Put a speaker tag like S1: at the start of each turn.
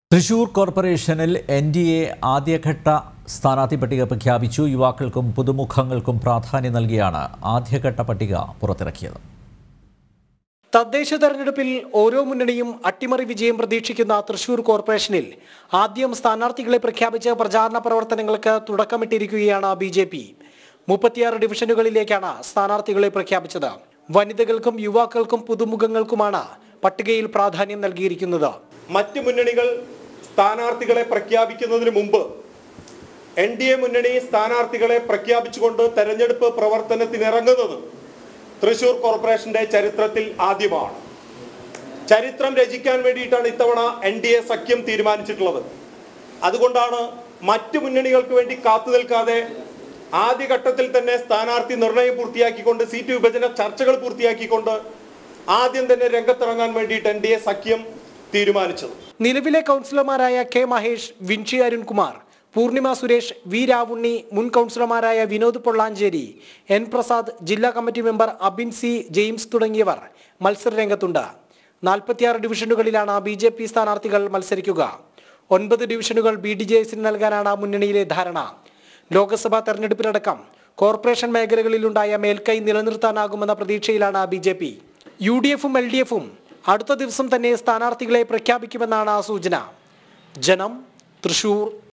S1: തൃശൂർ കോർപ്പറേഷനിൽ N D A ആദ്യഘട്ട സ്ഥാനാർത്ഥി പട്ടിക പ്രഖ്യാപിച്ചു യുവാക്കൾക്കും പുതുമുഖങ്ങൾക്കും പ്രാധാന്യം നൽകിയാണ് ആദ്യഘട്ട പട്ടിക പുറത്തിറക്കിയത്
S2: തദ്ദേശ തെരഞ്ഞെടുപ്പിൽ ഓരോ മുന്നണിയും അട്ടിമറി വിജയം പ്രതീക്ഷിക്കുന്ന തൃശൂർ കോർപ്പറേഷനിൽ ആദ്യം സ്ഥാനാർത്ഥികളെ പ്രഖ്യാപിച്ച് പ്രചാരണ പ്രവർത്തനങ്ങൾക്ക് തുടക്കമിട്ടിരിക്കുകയാണ് ബി ജെ പി മുപ്പത്തിയാറ് ഡിവിഷനുകളിലേക്കാണ് സ്ഥാനാർത്ഥികളെ പ്രഖ്യാപിച്ചത് വനിതകൾക്കും യുവാക്കൾക്കും പുതുമുഖങ്ങൾക്കുമാണ് പട്ടികയിൽ പ്രാധാന്യം നൽകിയിരിക്കുന്നത്
S3: മറ്റ് മുന്നണികൾ സ്ഥാനാർത്ഥികളെ പ്രഖ്യാപിക്കുന്നതിന് മുമ്പ് എൻ ഡി എ മുന്നണി സ്ഥാനാർത്ഥികളെ പ്രഖ്യാപിച്ചുകൊണ്ട് തെരഞ്ഞെടുപ്പ് പ്രവർത്തനത്തിനിറങ്ങുന്നത് തൃശൂർ കോർപ്പറേഷന്റെ ചരിത്രത്തിൽ ആദ്യമാണ് ചരിത്രം രചിക്കാൻ വേണ്ടിയിട്ടാണ് ഇത്തവണ എൻ ഡി എ സഖ്യം തീരുമാനിച്ചിട്ടുള്ളത് അതുകൊണ്ടാണ് മറ്റു മുന്നണികൾക്ക് വേണ്ടി കാത്തു നിൽക്കാതെ ആദ്യഘട്ടത്തിൽ തന്നെ സ്ഥാനാർത്ഥി നിർണയം പൂർത്തിയാക്കിക്കൊണ്ട് സീറ്റ് വിഭജന ചർച്ചകൾ പൂർത്തിയാക്കിക്കൊണ്ട് ആദ്യം തന്നെ രംഗത്തിറങ്ങാൻ വേണ്ടിയിട്ട് എൻ ഡി എ സഖ്യം തീരുമാനിച്ചത്
S2: നിലവിലെ കൗൺസിലർമാരായ കെ മഹേഷ് വിൻഷി അരുൺകുമാർ പൂർണിമ സുരേഷ് വി രാവുണ്ണി മുൻ കൗൺസിലർമാരായ വിനോദ് പൊള്ളാഞ്ചേരി എൻ പ്രസാദ് ജില്ലാ committee member Abin C James തുടങ്ങിയവർ മത്സര രംഗത്തുണ്ട് നാൽപ്പത്തിയാറ് ഡിവിഷനുകളിലാണ് ബി ജെ പി സ്ഥാനാർത്ഥികൾ മത്സരിക്കുക ഒൻപത് ഡിവിഷനുകൾ ബി ഡി ജെ എസിന് നൽകാനാണ് മുന്നണിയിലെ ധാരണ ലോക്സഭാ തെരഞ്ഞെടുപ്പിലടക്കം കോർപ്പറേഷൻ മേഖലകളിലുണ്ടായ മേൽക്കൈ നിലനിർത്താനാകുമെന്ന പ്രതീക്ഷയിലാണ് B J P U D എഫും എൽ ഡി എഫും അടുത്ത ദിവസം തന്നെ സ്ഥാനാർത്ഥികളെ പ്രഖ്യാപിക്കുമെന്നാണ് സൂചന ജനം തൃശൂർ